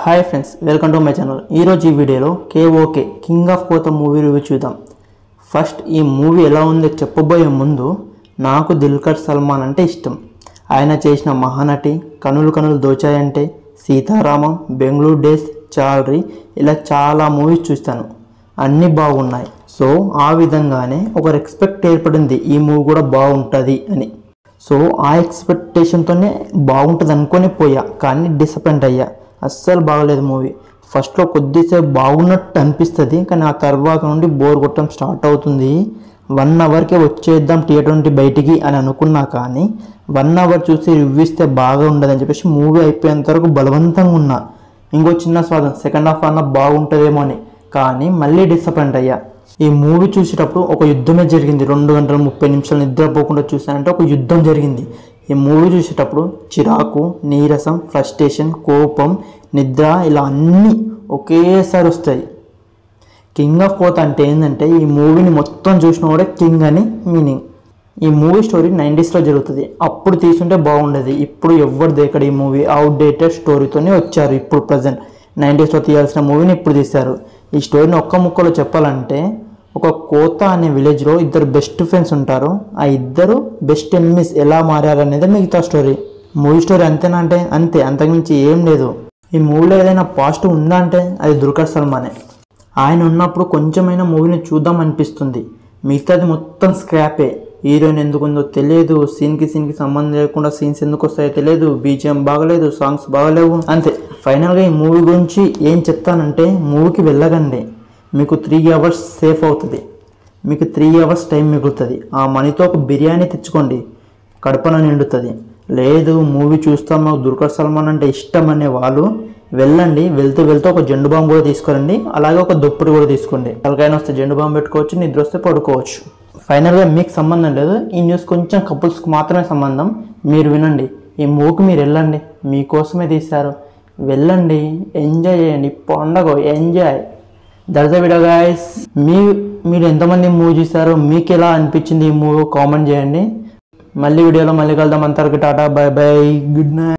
hi friends welcome to my channel ఈరోజు ఈ వీడియోలో K O K king of Kotha movie review చూద్దాం ఫస్ట్ ఈ మూవీ ఎలా ఉందో చెప్పబోయే ముందు నాకు దిల్కర్ సల్మాన్ అంటే ఇష్టం ఆయన చేసిన మహానటి కనులు కనులు దోచాయంటే సీతారామం బెంగళూరు డేస్ చాలరీ ఇలా చాలా మూవీస్ చూస్తాను అన్నీ బాగున్నాయి సో ఆ విధంగానే ఒక రెస్పెక్ట్ ఏర్పడింది ఈ మూవీ కూడా బాగుంటుంది అని సో ఆ ఎక్స్పెక్టేషన్తోనే బాగుంటుంది అనుకొని పోయా కానీ డిసప్పాయింట్ అయ్యా అస్సలు బాగలేదు మూవీ ఫస్ట్లో కొద్దిసేపు బాగున్నట్టు అనిపిస్తుంది కానీ ఆ తర్వాత నుండి బోర్ కొట్టడం స్టార్ట్ అవుతుంది వన్ అవర్కే వచ్చేద్దాం థియేటర్ నుండి బయటికి అని అనుకున్నా కానీ వన్ అవర్ చూసి రివ్యూ ఇస్తే బాగా ఉండదని చెప్పేసి మూవీ అయిపోయేంత వరకు బలవంతంగా ఉన్నా ఇంకో చిన్న స్వాదం సెకండ్ హాఫ్ అన్న బాగుంటుందేమో అని కానీ మళ్ళీ డిసప్పాయింట్ అయ్యా ఈ మూవీ చూసేటప్పుడు ఒక యుద్ధమే జరిగింది రెండు గంటల ముప్పై నిమిషాలు నిద్రపోకుండా చూసానంటే ఒక యుద్ధం జరిగింది ఈ మూవీ చూసేటప్పుడు చిరాకు నీరసం ఫ్రస్ట్రేషన్ కోపం నిద్ర ఇలా అన్నీ ఒకేసారి వస్తాయి కింగ్ ఆఫ్ కోత అంటే ఏంటంటే ఈ మూవీని మొత్తం చూసిన కూడా కింగ్ అని మీనింగ్ ఈ మూవీ స్టోరీ నైంటీస్లో జరుగుతుంది అప్పుడు తీసుంటే బాగుండేది ఇప్పుడు ఎవరు దేకడు ఈ మూవీ అవుట్డేటెడ్ స్టోరీతోనే వచ్చారు ఇప్పుడు ప్రజెంట్ నైంటీస్లో తీయాల్సిన మూవీని ఇప్పుడు తీశారు ఈ స్టోరీని ఒక్క ముక్కలో చెప్పాలంటే ఒక కోత అనే విలేజ్లో ఇద్దరు బెస్ట్ ఫ్రెండ్స్ ఉంటారు ఆ ఇద్దరు బెస్ట్ ఎనిమీస్ ఎలా మారారనేది మిగతా స్టోరీ మూవీ స్టోరీ అంతేనా అంటే అంతే అంతకుమించి ఏం లేదు ఈ మూవీలో ఏదైనా పాజిటివ్ ఉందా అంటే అది దుర్గా సల్మానే ఆయన ఉన్నప్పుడు కొంచెమైనా మూవీని చూద్దాం అనిపిస్తుంది మిగతాది మొత్తం స్క్రాపే హీరోయిన్ ఎందుకు ఉందో తెలియదు సీన్కి సీన్కి సంబంధం లేకుండా సీన్స్ ఎందుకు వస్తాయో తెలియదు బీజిఎం బాగలేదు సాంగ్స్ బాగలేవు అంతే ఫైనల్గా ఈ మూవీ గురించి ఏం చెప్తానంటే మూవీకి వెళ్ళగండి మీకు త్రీ అవర్స్ సేఫ్ అవుతుంది మీకు త్రీ అవర్స్ టైం మిగులుతుంది ఆ మనీతో ఒక బిర్యానీ తెచ్చుకోండి కడపన నిండుతుంది లేదు మూవీ చూస్తాం మాకు దుర్గా సల్మాన్ అంటే ఇష్టం అనే వాళ్ళు వెళ్ళండి వెళ్తూ వెళ్తూ ఒక జెండు బాంబు కూడా తీసుకురండి అలాగే ఒక దుప్పటి కూడా తీసుకోండి తలకైనా వస్తే జెండు బాంబు పెట్టుకోవచ్చు నిద్ర వస్తే పడుకోవచ్చు ఫైనల్గా మీకు సంబంధం లేదు ఈ న్యూస్ కొంచెం కపుల్స్కి మాత్రమే సంబంధం మీరు వినండి ఈ మూవీకి మీరు వెళ్ళండి మీకోసమే తీశారు వెళ్ళండి ఎంజాయ్ చేయండి పండగ enjoy that's the video guys మీ మీరు ఎంతమంది మూవీ చూసారో మీకు ఎలా అనిపించింది ఈ మూవీ కామెంట్ చేయండి మళ్ళీ వీడియోలో మళ్ళీ కలుద్దాం అంతవరకు tata bye bye good night